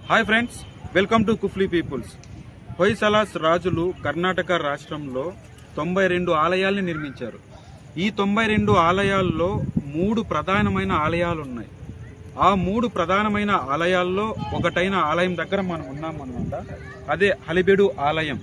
Hi friends welcome to కుఫ్లీ peoples Hoysalas రాజులు కర్ణాటక రాష్ట్రంలో తొంభై రెండు ఆలయాల్ని నిర్మించారు ఈ తొంభై రెండు ఆలయాల్లో మూడు ప్రధానమైన ఆలయాలు ఉన్నాయి ఆ మూడు ప్రధానమైన ఆలయాల్లో ఒకటైన ఆలయం దగ్గర మనం ఉన్నాం అనమాట అదే హలిబెడు ఆలయం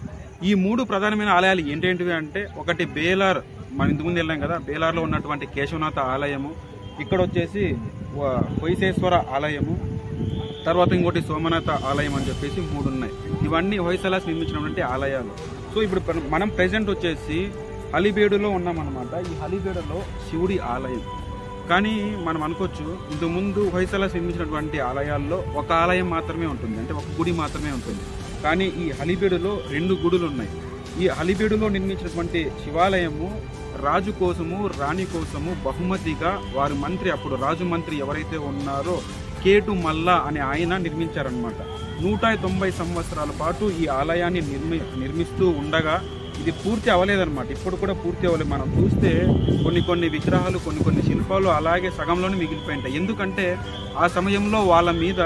ఈ మూడు ప్రధానమైన ఆలయాలు ఏంటేంటివి అంటే ఒకటి బేలార్ మనం ఇంతకుముందు వెళ్ళాం కదా బేలార్లో ఉన్నటువంటి కేశవనాథ ఆలయము ఇక్కడ వచ్చేసి వ- హొయసేశ్వర ఆలయము తర్వాత ఇంకోటి సోమనాథ ఆలయం అని చెప్పేసి మూడు ఉన్నాయి ఇవన్నీ హొయసలాస్ నిర్మించినటువంటి ఆలయాలు సో ఇప్పుడు ప్ర- మనం ప్రెసెంట్ వచ్చేసి హలిబేడులో ఉన్నామన్నమాట ఈ హలిబేడులో శివుడి ఆలయం కానీ మనం అనుకోవచ్చు ఇంతకుముందు హొయసలాస్ నిర్మించినటువంటి ఆలయాల్లో ఒక ఆలయం మాత్రమే ఉంటుంది అంటే ఒక గుడి మాత్రమే ఉంటుంది కానీ ఈ హలిబేడులో రెండు గుడులు ఉన్నాయి ఈ హలిబేడులో నిర్మించినటువంటి శివాలయము రాజు కోసము రాణి కోసము బహుమతిగా వారి మంత్రి అప్పుడు రాజు మంత్రి ఎవరైతే ఉన్నారో కేటు మల్లా అనే ఆయన నిర్మించారనమాట నూట తొంభై సంవత్సరాల పాటు ఈ ఆలయాన్ని నిర్మి నిర్మిస్తూ ఉండగా ఇది పూర్తి అవ్వలేదన్నమాట ఇప్పుడు కూడా పూర్తి అవ్వలేదు మనం చూస్తే కొన్ని కొన్ని విగ్రహాలు కొన్ని కొన్ని శిల్పాలు అలాగే సగంలోనే మిగిలిపోయి ఉంటాయి ఎందుకంటే ఆ సమయంలో వాళ్ళ మీద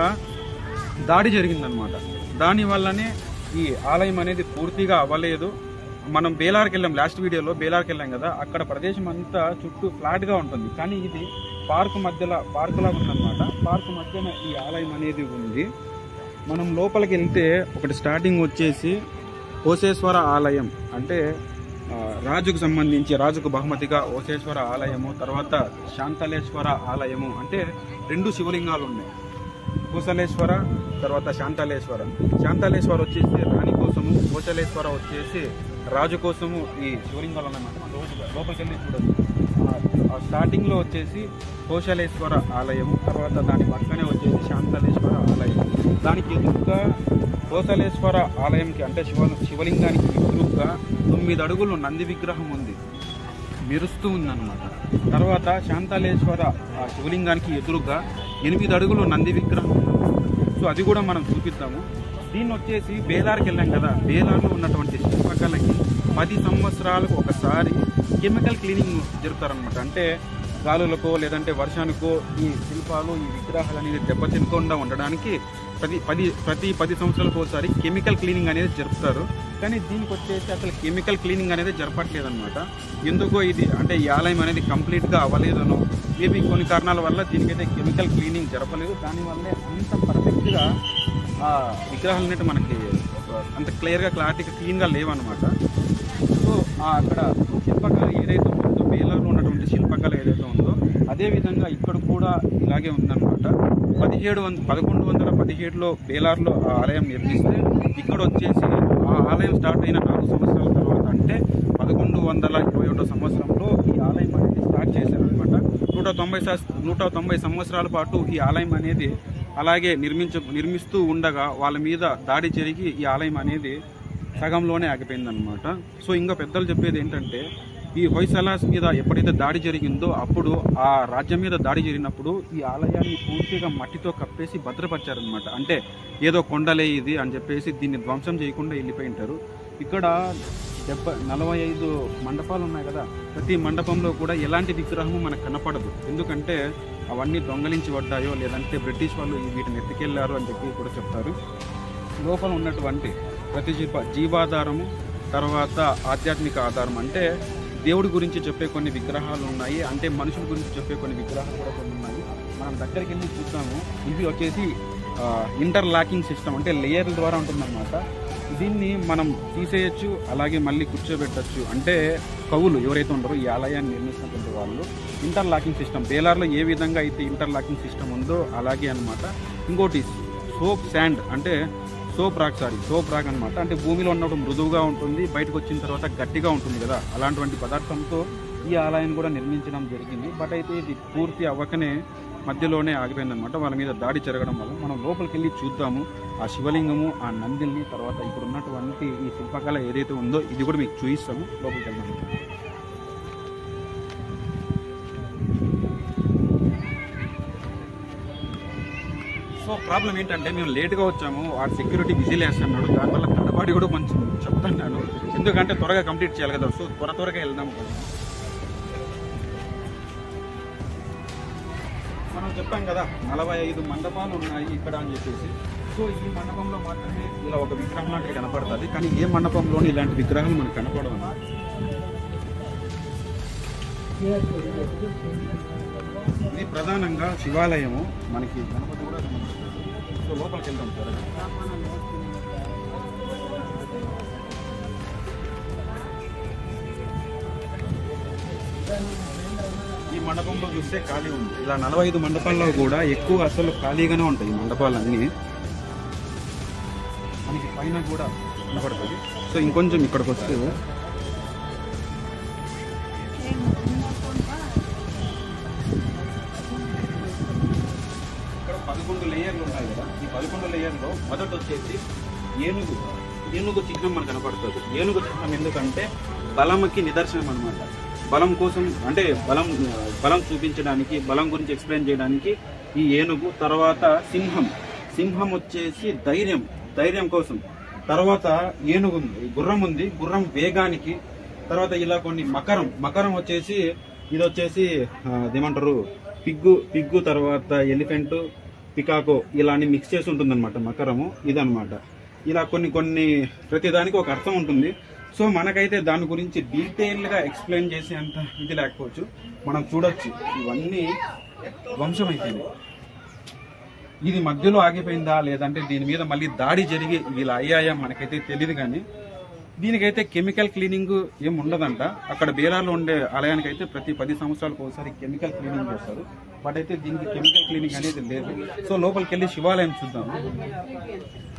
దాడి జరిగిందనమాట దాని వల్లనే ఈ ఆలయం అనేది పూర్తిగా అవ్వలేదు మనం బేలార్కి వెళ్ళాం లాస్ట్ వీడియోలో బేలార్కి వెళ్ళాం కదా అక్కడ ప్రదేశం అంతా చుట్టూ ఫ్లాట్ గా ఉంటుంది కానీ ఇది పార్క్ మధ్యలో పార్క్ లాగా ఉందన్నమాట పార్క్ మధ్యన ఈ ఆలయం అనేది ఉంది మనం లోపలికి వెళ్తే ఒకటి స్టార్టింగ్ వచ్చేసి ఓసేశ్వర ఆలయం అంటే ఆ, రాజుకు సంబంధించి రాజుకు బహుమతిగా ఓసేశ్వర ఆలయము తర్వాత శాంతలేశ్వర ఆలయము అంటే రెండు శివలింగాలు ఉన్నాయి కోసలేశ్వర తర్వాత శాంతాలేశ్వర శాంతాలేశ్వర వచ్చేసి రాణి కోసము కోసలేశ్వర వచ్చేసి రాజు కోసము ఈ శివలింగాలు అన్నమాట మనం రోజు లోపలికి వెళ్ళి చూడొచ్చు ఆ- ఆ స్టార్టింగ్ లో వచ్చేసి కోశలేశ్వర ఆలయము తర్వాత దాని పక్కనే వచ్చేసి శాంతాలేశ్వర ఆలయం దానికి ఎదురుగా కోసలేశ్వర ఆలయంకి అంటే శివ శివలింగానికి ఎదురుగా తొమ్మిది అడుగులు నంది విగ్రహం ఉంది మెరుస్తూ ఉందన్నమాట తర్వాత శాంతాలేశ్వర ఆ శివలింగానికి ఎదురుగా ఎనిమిది అడుగులు నంది విగ్రహం ఉంది. సో అది కూడా మనం చూపిద్దాము దీన్ని వచ్చేసి బేలార్కి వెళ్ళాం కదా బేలార్లో ఉన్నటువంటి శిల్పకళకి పది సంవత్సరాలకు ఒకసారి కెమికల్ క్లీనింగ్ జరుపుతారనమాట అంటే గాలులకో లేదంటే వర్షానికో ఈ శిల్పాలు ఈ విగ్రహాలు అనేది దెబ్బతినకుండా ఉండడానికి ప్రతి పది ప్రతి పది సంవత్సరాలకు ఒకసారి కెమికల్ క్లీనింగ్ అనేది జరుపుతారు కానీ దీనికి వచ్చేసి అసలు కెమికల్ క్లీనింగ్ అనేది జరపట్లేదు అనమాట ఎందుకో ఇది అంటే ఈ ఆలయం అనేది కంప్లీట్గా అవ్వలేదనో మేబీ కొన్ని కారణాల వల్ల దీనికైతే కెమికల్ క్లీనింగ్ జరపలేదు దానివల్లే అంత పర్ఫెక్ట్గా ఆ విగ్రహాలు అనేవి మనకి ఒక- అంత క్లియర్గా క్లారిటీగా క్లీన్గా లేవన్నమాట సో ఆ అక్కడ శిల్పకళ ఏదైతే ఉందో బేలార్లో ఉన్నటువంటి శిల్పకళ ఏదైతే ఉందో అదే విధంగా ఇక్కడ కూడా ఇలాగే ఉందన్నమాట పదిహేడు వంద పదకొండు వందల పదిహేడులో బేలార్లో ఆ ఆలయం నిర్మిస్తే ఇక్కడ వచ్చేసి ఆ ఆలయం స్టార్ట్ అయిన నాలుగు సంవత్సరాల తర్వాత అంటే పదకొండు వందల ఇరవై ఒకటో సంవత్సరంలో ఈ ఆలయం అనేది స్టార్ట్ చేశారనమాట నూట తొంభై శాస్- నూట తొంభై సంవత్సరాల పాటు ఈ ఆలయం అనేది అలాగే నిర్మించ నిర్మిస్తూ ఉండగా వాళ్ళ మీద దాడి జరిగి ఈ ఆలయం అనేది సగంలోనే ఆగిపోయిందనమాట సో ఇంకా పెద్దలు చెప్పేది ఏంటంటే ఈ హొయ్సలాస్ మీద ఎప్పుడైతే దాడి జరిగిందో అప్పుడు ఆ రాజ్యం మీద దాడి జరిగినప్పుడు ఈ ఆలయాన్ని పూర్తిగా మట్టితో కప్పేసి భద్రపరిచారనమాట అంటే ఏదో కొండలే ఇది అని చెప్పేసి దీన్ని ధ్వంసం చేయకుండా వెళ్ళిపోయి ఉంటారు ఇక్కడ డెబ్బై నలభై ఐదు మండపాలు ఉన్నాయి కదా ప్రతి మండపంలో కూడా ఎలాంటి విగ్రహము మనకు కనపడదు ఎందుకంటే అవన్నీ దొంగలించి పడ్డాయో లేదంటే బ్రిటిష్ వాళ్ళు ఈ వీటిని ఎత్తుకెళ్లారు అని చెప్పి కూడా చెప్తారు లోపల ఉన్నటువంటి ప్రతి జీవ జీవాధారము తర్వాత ఆధ్యాత్మిక ఆధారం అంటే దేవుడి గురించి చెప్పే కొన్ని విగ్రహాలు ఉన్నాయి అంటే మనుషుల గురించి చెప్పే కొన్ని విగ్రహాలు కూడా కొన్ని ఉన్నాయి మనం దగ్గరికి వెళ్ళి చూద్దాము ఇవి వచ్చేసి ఇంటర్ లాకింగ్ సిస్టమ్ అంటే లేయర్ల ద్వారా ఉంటుందన్నమాట దీన్ని మనం తీసేయచ్చు అలాగే మళ్ళీ కూర్చోబెట్టచ్చు అంటే కవులు ఎవరైతే ఉంటారో ఈ ఆలయాన్ని నిర్మిస్తున్నటువంటి వాళ్ళు ఇంటర్ లాకింగ్ సిస్టమ్ బేలార్లో ఏ విధంగా అయితే ఇంటర్ లాకింగ్ సిస్టమ్ ఉందో అలాగే అన్నమాట ఇంకోటి సోప్ శాండ్ అంటే soap rock sorry soap rock అనమాట అంటే భూమిలో ఉన్నప్పుడు మృదువుగా ఉంటుంది బయటకు వచ్చిన తర్వాత గట్టిగా ఉంటుంది కదా అలాంటి పదార్థంతో ఈ ఆలయాన్ని కూడా నిర్మించడం జరిగింది బట్ అయితే ఇది పూర్తి అవ్వకనే మధ్యలోనే ఆగిపోయిందనమాట వాళ్ళ మీద దాడి జరగడం వల్ల మనం లోపలికి వెళ్ళి చూద్దాము ఆ శివలింగము ఆ నందిల్ని తర్వాత ఇప్పుడు ఉన్నటువంటి ఈ శిల్పకళ ఏదైతే ఉందో ఇది కూడా మీకు చూపిస్తాము లోపలికి వెళ్దాము సో ప్రాబ్లం ఏంటంటే మేము లేట్గా వచ్చాము ఆ సెక్యూరిటీ విజిల్ వేస్తున్నాడు దానివల్ల కట్టబాడి కూడా కొంచెం చెప్తున్నాను ఎందుకంటే త్వరగా కంప్లీట్ చేయాలి కదా సో త్వర త్వరగా వెళ్దాం మనం చెప్పాం కదా నలభై ఐదు మండపాలు ఉన్నాయి ఇక్కడ అని చెప్పేసి సో ఈ మండపంలో మాత్రమే ఇలా ఒక విగ్రహం లాంటిది కనపడుతుంది కానీ ఏ మండపంలోని ఇలాంటి విగ్రహాలు మనకు కనపడవు ఇది ప్రధానంగా శివాలయము మనకి గణపతి కూడా కనపడుతుంది సో లోపలికి వెళ్దాం త్వరగా ఈ మండపంలో చూస్తే ఖాళీ ఉంది ఇలా నలభై ఐదు మండపాల్లో కూడా ఎక్కువ అసలు ఖాళీగానే ఉంటాయి ఈ మండపాలన్నీ మనకి పైన కూడా కనపడుతుంది సో ఇంకొంచెం ఇక్కడికి వస్తే ఇక్కడ పదకొండు లేయర్లు ఉన్నాయి కదా ఈ పదకొండు లేయర్లో మొదట వచ్చేసి ఏనుగు ఏనుగు చిహ్నం మనకు కనపడుతుంది ఏనుగు చిహ్నం ఎందుకంటే బలంకి నిదర్శనం అన్నమాట బలం కోసం అంటే బలం బలం చూపించడానికి బలం గురించి ఎక్స్ప్లెయిన్ చేయడానికి ఈ ఏనుగు తర్వాత సింహం సింహం వచ్చేసి ధైర్యం ధైర్యం కోసం తర్వాత ఏనుగు ఉంది గుర్రం ఉంది గుర్రం వేగానికి తర్వాత ఇలా కొన్ని మకరం మకరం వచ్చేసి ఇది వచ్చేసి ఆ, అదేమంటారు పిగ్గు పిగ్గు తర్వాత ఎలిఫెంట్ పికాకో ఇలా అన్ని మిక్స్ చేసి ఉంటుంది అనమాట మకరము ఇదనమాట ఇలా కొన్ని కొన్ని ప్రతిదానికి ఒక అర్థం ఉంటుంది సో మనకైతే దాని గురించి డీటెయిల్ గా ఎక్స్ప్లెయిన్ చేసే అంత ఇది లేకపోవచ్చు మనం చూడొచ్చు ఇవన్నీ ధ్వంసం అయిపోయింది ఇది మధ్యలో ఆగిపోయిందా లేదంటే దీని మీద మళ్ళీ దాడి జరిగి ఇలా అయ్యాయా మనకైతే తెలియదు కానీ దీనికైతే కెమికల్ క్లీనింగ్ ఏం ఉండదంట అక్కడ బీరార్లో ఉండే ఆలయానికి అయితే ప్రతి పది సంవత్సరాలకు ఒకసారి కెమికల్ క్లీనింగ్ చేస్తారు బట్ అయితే దీనికి కెమికల్ క్లీనింగ్ అనేది లేదు సో లోపలికి వెళ్ళి శివాలయం చూద్దాం